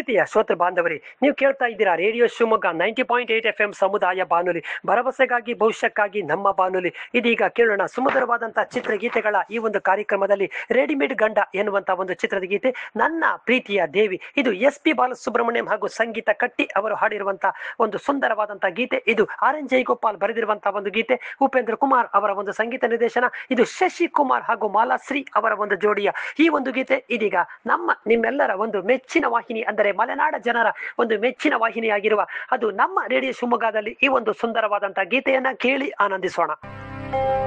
ಪ್ರೀತಿಯ ಶ್ರೋತೃ ಬಾಂಧವರೇ ನೀವು ಕೇಳ್ತಾ ಇದ್ದೀರಾ radio Shivamogga ninety point eight F M ಸಮುದಾಯ ಬಾನುಲಿ ಭರವಸೆಗಾಗಿ ಭವಿಷ್ಯಕ್ಕಾಗಿ ನಮ್ಮ ಬಾನುಲಿ ಇದೀಗ ಕೇಳೋಣ ಸುಮಧುರವಾದಂತಹ ಚಿತ್ರಗೀತೆಗಳ ಈ ಒಂದು ಕಾರ್ಯಕ್ರಮದಲ್ಲಿ ರೆಡಿಮೇಡ್ ಗಂಡ ಎನ್ನುವಂತಹ ಒಂದು ಚಿತ್ರದ ಗೀತೆ ನನ್ನ ಪ್ರೀತಿಯ ದೇವಿ ಇದು ಎಸ್ ಪಿ ಬಾಲಸುಬ್ರಹ್ಮಣ್ಯಂ ಹಾಗೂ ಸಂಗೀತ ಕಟ್ಟಿ ಅವರು ಹಾಡಿರುವಂತಹ ಒಂದು ಸುಂದರವಾದಂತಹ ಗೀತೆ ಇದು ಆರ್ ಎನ್ ಜಯಗೋಪಾಲ್ ಬರೆದಿರುವಂತಹ ಒಂದು ಗೀತೆ ಉಪೇಂದ್ರ ಕುಮಾರ್ ಅವರ ಒಂದು ಸಂಗೀತ ನಿರ್ದೇಶನ ಇದು ಶಶಿ ಕುಮಾರ್ ಹಾಗೂ ಮಾಲಾಶ್ರೀ ಅವರ ಒಂದು ಜೋಡಿಯ ಈ ಒಂದು ಗೀತೆ ಇದೀಗ ನಮ್ಮ ನಿಮ್ಮೆಲ್ಲರ ಒಂದು ಮೆಚ್ಚಿನ ವಾಹಿನಿ ಅಂದರೆ ಮಲೆನಾಡ ಜನರ ಒಂದು ಮೆಚ್ಚಿನ ವಾಹಿನಿಯಾಗಿರುವ ಅದು ನಮ್ಮ ರೇಡಿಯೋ ಶಿವಮೊಗ್ಗದಲ್ಲಿ ಈ ಒಂದು ಸುಂದರವಾದಂತಹ ಗೀತೆಯನ್ನ ಕೇಳಿ ಆನಂದಿಸೋಣ